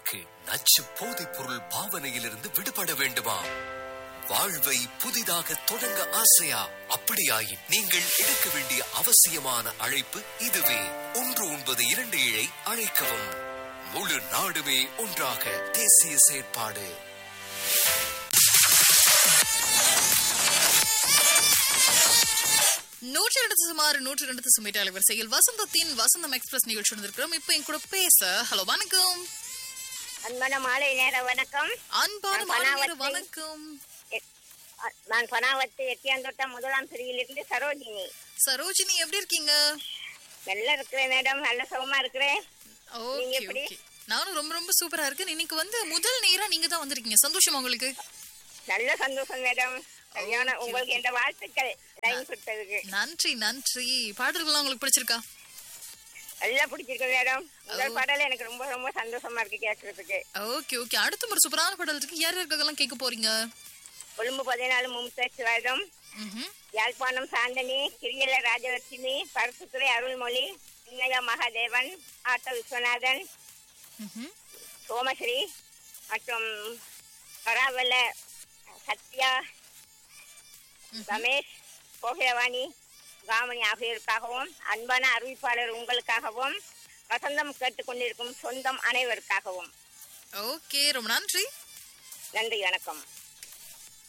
உங்களுக்கு நச்சு போதைப் பொருள் பாவனையிலிருந்து விடுபட வேண்டுமா வாழ்வை புதிதாக தொடங்க ஆசையா அப்படியாயின் நீங்கள் எடுக்க வேண்டிய அவசியமான அழைப்பு இதுவே ஒன்று ஒன்பது இரண்டு ஏழை அழைக்கவும் முழு நாடுமே ஒன்றாக தேசிய செயற்பாடு நூற்றி ரெண்டு சுமார் நூற்றி ரெண்டு சுமேட்ட அலைவரிசையில் வசந்தத்தின் வசந்தம் எக்ஸ்பிரஸ் நிகழ்ச்சி வந்திருக்கிறோம் இப்போ என் கூட பேச ஹலோ வணக்கம் அன்பான மாலை நேர வணக்கம் அன்பான நான் மாலை நேர பனாவத்தை- வணக்கம் எ- அ- நான் பனாவத்து எட்டியாந்தோட்டம் முதலாம் பிரிவிலிருந்து சரோஜினி சரோஜினி எப்படி இருக்கீங்க நல்லா இருக்கிறேன் மேடம் நல்ல சுகமா இருக்கிறேன் நீங்க ஓகே எப்படி? ஓகே நானும் ரொம்ப ரொம்ப சூப்பரா இருக்கேன் இன்னைக்கு வந்து முதல் நேரா நீங்க தான் வந்திருக்கீங்க சந்தோஷமா உங்களுக்கு நல்ல சந்தோஷம் மேடம் கல்யாணம் Okay, உங்களுக்கு எந்த வாழ்த்துக்கள் லைன் கொடுத்ததுக்கு நன்றி நன்றி பாடல்கள்லாம் உங்களுக்கு பிடிச்சிருக்கா நல்லா பிடிச்சிருக்கு மேடம் உங்கள் பாடல எனக்கு ரொம்ப ரொம்ப சந்தோஷமா இருக்கு கேட்கறதுக்கு ஓகே ஓகே அடுத்த ஒரு சூப்பரான பாடல் இருக்கு யார் யாருக்கெல்லாம் கேட்க போறீங்க கொழும்பு பதினாலு மும்தாஜ் வேதம் ம்ஹும். யாழ்ப்பாணம் சாந்தனி கிரியல ராஜலட்சுமி பரசுத்துறை அருள்மொழி சின்னையா மகாதேவன் ஆட்டோ விஸ்வநாதன் ம்ஹும். சோமஸ்ரீ மற்றும் பராவல சத்யா ரமேஷ் கோகிலவாணி காமணி ஆகியோருக்காகவும் அன்பான அறிவிப்பாளர் உங்களுக்காகவும் வசந்தம் கேட்டுக்கொண்டிருக்கும் சொந்தம் அனைவருக்காகவும் ஓகே ரொம்ப நன்றி நன்றி வணக்கம்